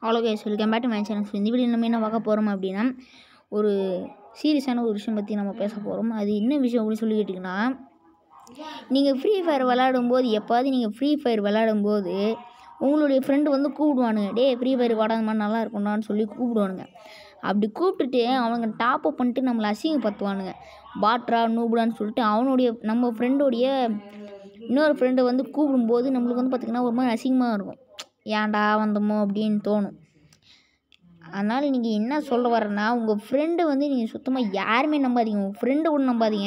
அவ்வளோ guys welcome back to my channel இந்த video நம்ம என்ன பார்க்க போகிறோம் அப்படின்னா ஒரு சீரியஸான ஒரு விஷயம் பற்றி நம்ம பேச போகிறோம் அது என்ன விஷயம் அப்படின்னு சொல்லி கேட்டிங்கன்னா நீங்கள் ஃப்ரீ ஃபயர் விளாடும்போது எப்போது நீங்கள் ஃப்ரீ ஃபயர் விளாடும்போது உங்களுடைய ஃப்ரெண்டு வந்து கூப்பிடுவானுங்க டே ஃப்ரீ ஃபயர் வாடாத மாதிரி நல்லா இருக்கும்டான்னு சொல்லி கூப்பிடுவானுங்க அப்படி கூப்பிட்டுட்டு அவனுங்க டாப் அப் பண்ணிட்டு நம்மளை அசிங்கப்படுத்துவானுங்க பாட்ரா நூபுடான்னு சொல்லிட்டு அவனுடைய நம்ம ஃப்ரெண்டோடைய இன்னொரு ஃப்ரெண்டை வந்து கூப்பிடும்போது நம்மளுக்கு வந்து பார்த்திங்கன்னா ஒரு மாதிரி அசிங்கமாக இருக்கும் ஏன்டா வந்தோமோ அப்படின்னு தோணும் அதனால் நீங்கள் என்ன சொல்ல வரேன்னா உங்கள் ஃப்ரெண்டை வந்து நீங்கள் சுத்தமாக யாருமே நம்பாதீங்க உங்கள் ஃப்ரெண்டை கூட நம்பாதீங்க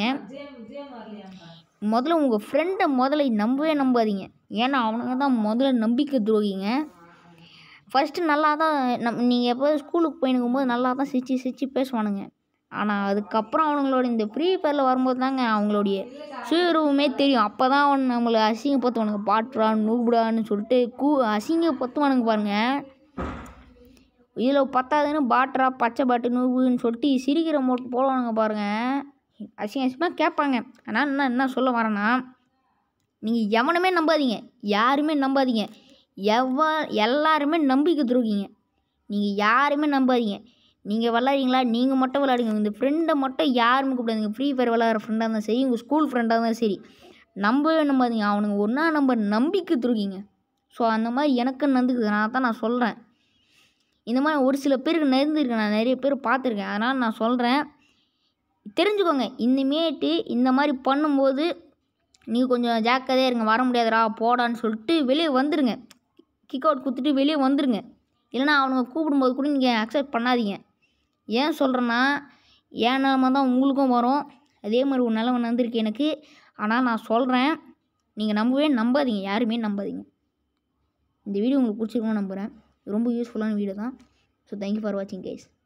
முதல்ல உங்கள் ஃப்ரெண்டை முதல்ல நம்பவே நம்பாதீங்க ஏன்னா அவனுங்க தான் முதல்ல நம்பிக்கை துரோகிங்க ஃபஸ்ட்டு நல்லா தான் நம் நீங்கள் எப்போ ஸ்கூலுக்கு போயினுக்கும் போது நல்லா தான் சிரிச்சு சிரிச்சு பேசுவானுங்க ஆனால் அதுக்கப்புறம் அவனுங்களோட இந்த ஃப்ரீ ஃபயரில் வரும்போது தாங்க அவங்களுடைய சுயரூபமே தெரியும் அப்போ தான் அவன் நம்மளை அசிங்கப்படுத்துவானுங்க பாட்ரா நூபுடான்னு சொல்லிட்டு கூ அசிங்கப்படுத்துவானுங்க பாருங்கள் இதில் பத்தாதுன்னு பாட்ரா பச்சை பாட்டு நூபுன்னு சொல்லிட்டு சிரிக்கிற மோட்டு போடுவானுங்க பாருங்கள் அசிங்க அசிங்கமாக கேட்பாங்க ஆனால் என்ன என்ன சொல்ல வரேன்னா நீங்கள் எவனுமே நம்பாதீங்க யாருமே நம்பாதீங்க எவ எல்லாருமே நம்பிக்கை துரோகிங்க நீங்கள் யாருமே நம்பாதீங்க நீங்கள் விளாட்றீங்களா நீங்கள் மட்டும் விளாடுங்க இந்த ஃப்ரெண்டை மட்டும் யாருமே கூப்பிடாதீங்க ஃப்ரீ ஃபயர் விளாட்ற ஃப்ரெண்டாக இருந்தாலும் சரி உங்கள் ஸ்கூல் ஃப்ரெண்டாக இருந்தாலும் சரி நம்பவே நம்பாதீங்க அவனுங்க ஒன்றா நம்ம நம்பிக்கை துருக்கிங்க ஸோ அந்த மாதிரி எனக்கு நடந்துக்குது நான் தான் நான் சொல்கிறேன் இந்த மாதிரி ஒரு சில பேருக்கு நடந்துருக்கு நான் நிறைய பேர் பார்த்துருக்கேன் அதனால் நான் சொல்கிறேன் தெரிஞ்சுக்கோங்க இனிமேட்டு இந்த மாதிரி பண்ணும்போது நீங்கள் கொஞ்சம் ஜாக்கிரதையாக இருங்க வர முடியாதுடா போடான்னு சொல்லிட்டு வெளியே வந்துடுங்க கிக் அவுட் கொடுத்துட்டு வெளியே வந்துடுங்க இல்லைனா அவனுங்க கூப்பிடும்போது கூட நீங்கள் அக்செப்ட் பண்ணாதீங்க ஏன் சொல்கிறேன்னா ஏன் நிலமை தான் உங்களுக்கும் வரும் அதே மாதிரி ஒரு நிலமை நடந்திருக்கு எனக்கு ஆனால் நான் சொல்கிறேன் நீங்கள் நம்பவே நம்பாதீங்க யாருமே நம்பாதீங்க இந்த வீடியோ உங்களுக்கு பிடிச்சிருக்கும்னு நம்புகிறேன் ரொம்ப யூஸ்ஃபுல்லான வீடியோ தான் ஸோ தேங்க்யூ ஃபார் வாட்சிங் கைஸ்